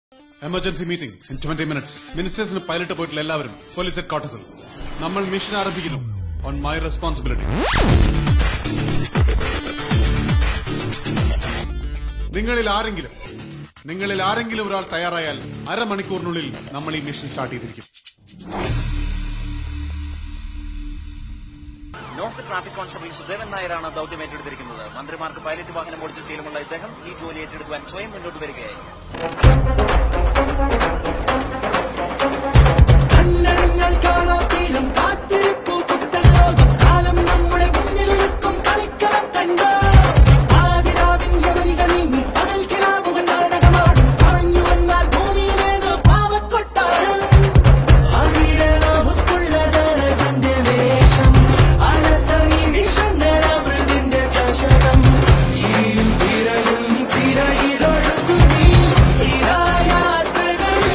Emergency meeting in twenty minutes മിനിസ്റ്റേഴ്സിന് pilot പോയിട്ടുള്ള എല്ലാവരും പോലീസ് ഹെഡ് ക്വാർട്ടേഴ്സിൽ നമ്മൾ മിഷൻ ആരംഭിക്കുന്നു ഓൺ മൈ റെസ്പോൺസിബിലിറ്റി നിങ്ങളിൽ ആരെങ്കിലും നിങ്ങളിൽ ആരെങ്കിലും ഒരാൾ തയ്യാറായാൽ അരമണിക്കൂറിനുള്ളിൽ നമ്മൾ ഈ മിഷൻ സ്റ്റാർട്ട് ചെയ്തിരിക്കും നോർത്ത് ട്രാഫിക് കോൺസ്റ്റബിൾ സുദേവൻ നായരാണ് ദൌത്യം ഏറ്റെടുത്തിരിക്കുന്നത് മന്ത്രിമാർക്ക് പൈലറ്റ് വാഹനം ഓടിച്ച ശീലമുള്ള ഇദ്ദേഹം ഈ ജോലി ഏറ്റെടുക്കുവാൻ സ്വയം മുന്നോട്ട് വരികയായി കണ്ണടഞ്ഞാൽ കാണാം തീരം കാത്തിരിപ്പു പുത്തൻ ലോകം കാലം നമ്മുടെ മുന്നിലൊരുക്കും കളിക്കളം കണ്ടോ ആദിരാവിൻ യവനിക നീങ്ങി പകൽ കിനാവുകൾ നാടകമാടും പറഞ്ഞു വന്നാൽ ഭൂമിയിലേതോ പാവക്കൊട്ടാരം അവിടെ നമുക്കുള്ള ദരജന്റെ വേഷം അലസറി വിഷങ്ങളവൃതിന്റെ ചഷകം തീയും തിരയും സിരയിലൊഴുകുന്നീ തീരായാത്രകളിൽ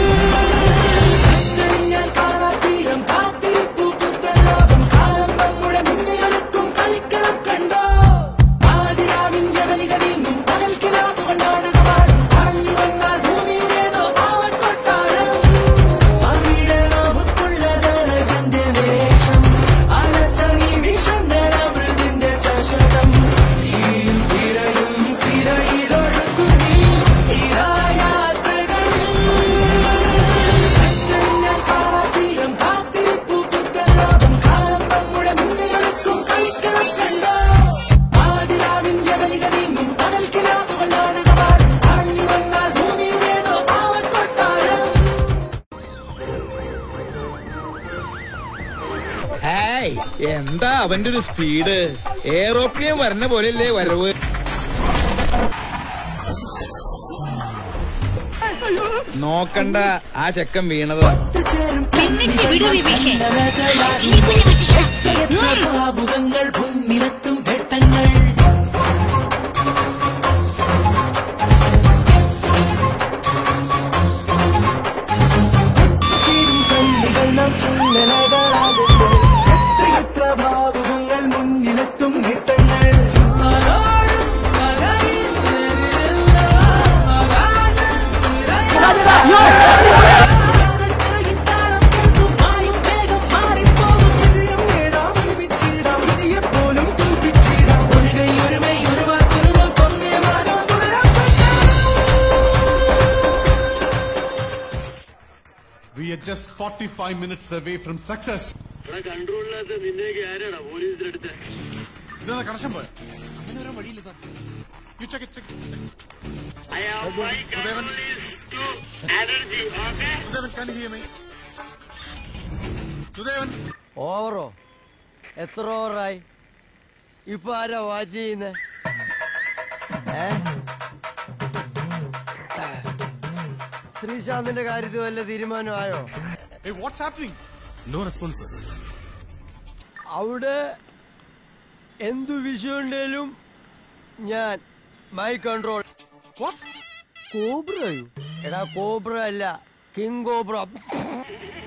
ഞാൻ കാണാത്തീരം കാത്തിരിപ്പു പുത്തൻ ലോകം കാലം നമ്മുടെ മുന്നിലെടുക്കും കളിക്കളം കണ്ടോ ആദിരാവിൻ ജവനിക നീങ്ങും പകൽ കിനാവുകൾ നാടകമാടും പറഞ്ഞു വന്നാൽ ഭൂമിയിലേതോ പാവക്കൊട്ടാരം അവിടെ നമുക്കുള്ള ദരജന്റെ വേഷം അലസറി വിഷങ്ങളവൃതിന്റെ ചഷകം തീയും തിരയും സിരയിലൊഴുകുന്നീ തീരായാത്രകളിൽ ഞാൻ കാണാത്തീരം കാത്തിരിപ്പു പുത്തൻ ലോകം കാലം നമ്മുടെ മുന്നിലെടുക്കും കളിക്കളം കണ്ടോ ആദിരാവിൻ യവനിക നീങ്ങും പകൽ കിനാവുകൾ നാടകമാടും പറഞ്ഞു വന്നാൽ ഭൂമിയിലേതോ പാവക്കൊട്ടാരം ഹായ് എന്താ അവന്റെ ഒരു സ്പീഡ് എയറോപ്ലെയിൻ വരണ പോലെയല്ലേ വരവ് നോക്കണ്ട ആ ചെക്കൻ വീണത് ചേരും എന്നിട്ട് വിടു വിഭീഷേ ജീപ്പിന് വിട്ടില്ല ഭാവുകങ്ങൾ മുന്നിലെത്തും ഘട്ടങ്ങൾ ചേരും കണ്ണികൾ നാം ചുന്നലകളാകുമ്പോൾ എത്രയെത്ര ഭാവുകങ്ങൾ മുന്നിലെത്തും ഘട്ടങ്ങൾ ആരോടും പകയില്ലെല്ലാം ആകാശം we are just forty five minutes away from success ഇവിടെ കൺട്രോളിനകത്ത് നിന്നേക്ക് ആരാടാ പോലീസിലെടുത്ത് ഇതാ കണക്ഷൻ പോയ You check it, check it, check it. I have my control is to energy, okay? സുദേവൻ can you hear me? സുദേവൻ ഓവറോ എത്ര ഓവറായി ഇപ്പൊ ആരാ വാച്ച് ചെയ്യുന്നേ ഏ ശ്രീശാന്തിന്റെ കാര്യത്തിൽ വല്ല തീരുമാനമായോ Hey, what's happening? No response, sir. അവിടെ എന്തു വിഷയമുണ്ടേലും ഞാൻ മൈ കൺട്രോൾ What? കോബ്രയോ എടാ കോബ്ര അല്ല കിങ് കോബ്ര